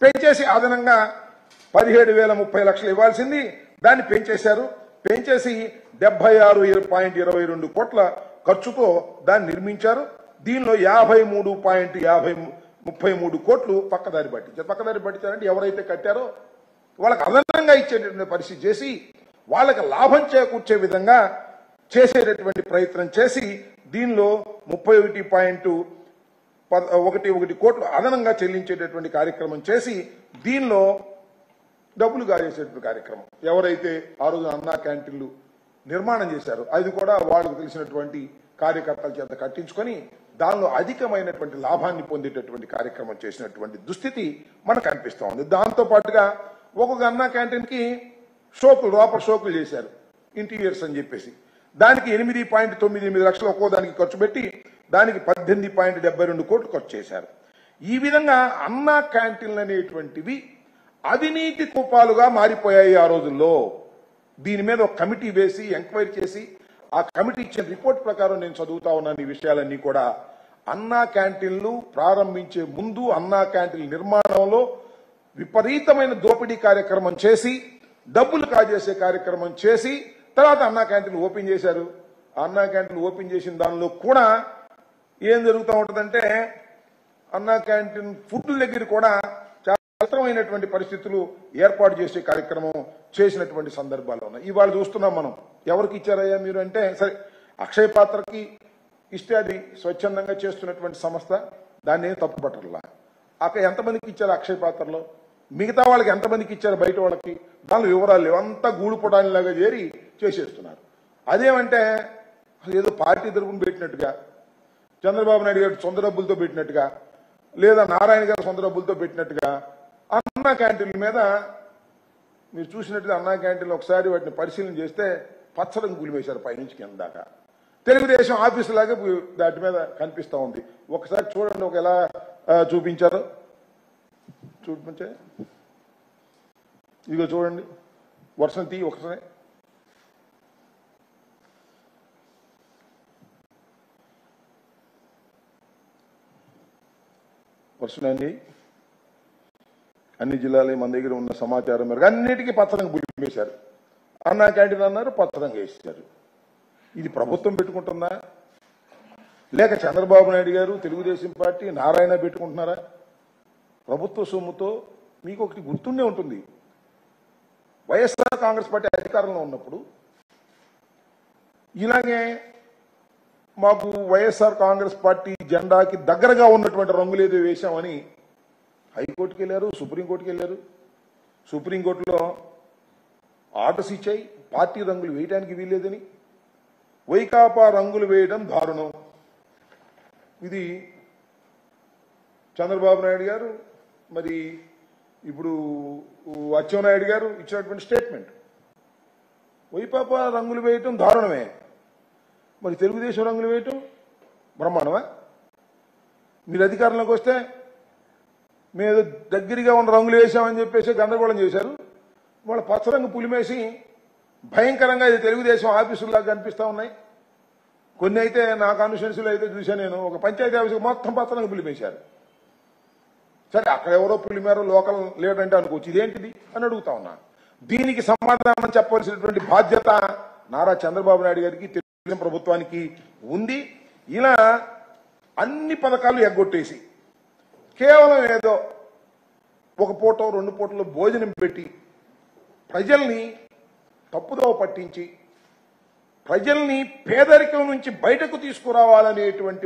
పెంచేసి అదనంగా పదిహేడు వేల ముప్పై లక్షలు ఇవ్వాల్సింది దాన్ని పెంచేశారు పెంచేసి డెబ్బై ఆరు పాయింట్ ఇరవై రెండు కోట్ల ఖర్చుతో దాన్ని నిర్మించారు దీనిలో యాభై మూడు పాయింట్ యాభై ముప్పై మూడు కోట్లు పక్కదారి పట్టించారు పక్కదారి పట్టించారంటే ఎవరైతే కట్టారో వాళ్ళకి అదనంగా ఇచ్చేటటువంటి పరిస్థితి చేసి వాళ్ళకి లాభం చేకూర్చే విధంగా చేసేటటువంటి ప్రయత్నం చేసి దీనిలో ముప్పై ఒకటి పాయింట్ పద- ఒకటి ఒకటి కోట్లు అదనంగా చెల్లించేటటువంటి కార్యక్రమం చేసి దీనిలో డబ్బులు గారేసేటువంటి కార్యక్రమం ఎవరైతే ఆ రోజు అన్నా క్యాంటీన్లు నిర్మాణం చేశారో అది కూడా వాళ్ళకు తెలిసినటువంటి కార్యకర్తల చేత కట్టించుకొని దానిలో అధికమైనటువంటి లాభాన్ని పొందేటటువంటి కార్యక్రమం చేసినటువంటి దుస్థితి మనకు కనిపిస్తా ఉంది దాంతో పాటుగా ఒక్కొక్క అన్నా క్యాంటీన్ కి షోకులు లోపల షోకులు చేశారు ఇంటీరియర్స్ అని చెప్పేసి దానికి ఎనిమిది పాయింట్ తొమ్మిది ఎనిమిది లక్షలు ఒక్కో దానికి ఖర్చు పెట్టి దానికి పద్దెనిమిది పాయింట్ డెబ్బై రెండు కోట్లు ఖర్చు చేశారు ఈ విధంగా అన్నా క్యాంటీన్లు అనేటువంటివి అవినీతి కూపాలుగా మారిపోయాయి ఆ రోజుల్లో దీని మీద ఒక కమిటీ వేసి ఎంక్వైరీ చేసి ఆ కమిటీ ఇచ్చిన రిపోర్ట్ ప్రకారం నేను చదువుతా ఉన్నాను ఈ విషయాలన్నీ కూడా అన్నా క్యాంటీన్లు ప్రారంభించే ముందు అన్నా క్యాంటీన్ల నిర్మాణంలో విపరీతమైన దోపిడీ కార్యక్రమం చేసి డబ్బులు కాజేసే కార్యక్రమం చేసి తర్వాత అన్నా క్యాంటీన్లు ఓపెన్ చేశారు ఆ అన్నా క్యాంటీన్లు ఓపెన్ చేసిన దానిలో కూడా ఏం జరుగుతూ ఉంటుందంటే అన్నా క్యాంటీన్ ఫుడ్ దగ్గర కూడా చాలా అవసరమైనటువంటి పరిస్థితులు ఏర్పాటు చేసే కార్యక్రమం చేసినటువంటి సందర్భాలు ఉన్నాయి ఇవాళ చూస్తున్నాం మనం ఎవరికి ఇచ్చారయ్యా మీరు అంటే సరే అక్షయ పాత్రకి ఇస్తే అది స్వచ్ఛందంగా చేస్తున్నటువంటి సంస్థ దాన్ని ఏం తప్పుపట్టట్లా అక్కడ ఎంతమందికి ఇచ్చారు అక్షయ పాత్రలో మిగతా వాళ్ళకి ఎంతమందికి ఇచ్చారు బయట వాళ్ళకి దానిలో వివరాలు లేవు అంతా గూడుపుటానిలాగా చేరి చేసేస్తున్నారు అదేమంటే అసలు ఏదో పార్టీ తరపున పెట్టినట్టుగా చంద్రబాబు నాయుడు గారు సొంత డబ్బులతో పెట్టినట్టుగా లేదా నారాయణ గారు సొంత డబ్బులతో పెట్టినట్టుగా అన్నా క్యాంటీన్ల మీద మీరు చూసినట్టుగా అన్నా క్యాంటీన్లు ఒకసారి వాటిని పరిశీలన చేస్తే పచ్చరంగు గులివేశారు పైనుంచి కింద దాకా తెలుగుదేశం ఆఫీసు లాగా దాటి మీద కనిపిస్తా ఉంది ఒకసారి చూడండి ఒక ఎలా ఆ, చూపించారో చూపించే ఇదిగో చూడండి వర్షం తీ ఒకసారి వస్తున్నాయండి అన్ని జిల్లాలు మన దగ్గర ఉన్న సమాచారం మేరకు అన్నిటికీ పచ్చరంగు బుల్లిమేశారు అన్నా క్యాంటీన్ అన్నారు పచ్చరంగు వేసేశారు ఇది ప్రభుత్వం పెట్టుకుంటుందా లేక చంద్రబాబు నాయుడు గారు తెలుగుదేశం పార్టీ నారాయణ పెట్టుకుంటున్నారా ప్రభుత్వ సొమ్ముతో మీకు ఒకటి గుర్తుండే ఉంటుంది వైఎస్ఆర్ కాంగ్రెస్ పార్టీ అధికారంలో ఉన్నప్పుడు ఇలాగే మాకు వైఎస్ఆర్ కాంగ్రెస్ పార్టీ జెండాకి దగ్గరగా ఉన్నటువంటి రంగులు ఏదో వేశామని హైకోర్టుకి వెళ్ళారు సుప్రీంకోర్టుకి వెళ్ళారు సుప్రీంకోర్టులో ఆర్డర్స్ ఇచ్చాయి పార్టీ రంగులు వేయడానికి వీల్లేదని వైకాపా రంగులు వేయడం దారుణం ఇది చంద్రబాబు నాయుడు గారు మరి ఇప్పుడు అచ్చెన్నాయుడు గారు ఇచ్చినటువంటి స్టేట్మెంట్ వైపాపా రంగులు వేయటం దారుణమే మరి తెలుగుదేశం రంగులు వేయటం బ్రహ్మాండమా మీరు అధికారంలోకి వస్తే మేము దగ్గరగా ఉన్న రంగులు వేసామని చెప్పేసి గందరగోళం చేశారు వాళ్ళ పచ్చరంగు పులిమేసి భయంకరంగా ఇది తెలుగుదేశం ఆఫీసుల్లాగా కనిపిస్తా ఉన్నాయి కొన్ని అయితే నా కాన్స్టిట్యున్సీలో అయితే చూశాను నేను ఒక పంచాయతీ ఆఫీసు మొత్తం పచ్చరంగు పులిమేశారు సరే అక్కడ ఎవరో పులిమేర లోకల్ లీడర్ అంటే అనుకోవచ్చు ఇదేంటిది అని అడుగుతా ఉన్నా దీనికి సమాధానం చెప్పవలసినటువంటి బాధ్యత నారా చంద్రబాబు నాయుడు గారికి తెలుగుదేశం ప్రభుత్వానికి ఉంది ఇలా అన్ని పథకాలు ఎగ్గొట్టేసి కేవలం ఏదో ఒక పూట రెండు పూటలో భోజనం పెట్టి ప్రజల్ని తప్పుదోవ పట్టించి ప్రజల్ని పేదరికం నుంచి బయటకు తీసుకురావాలనేటువంటి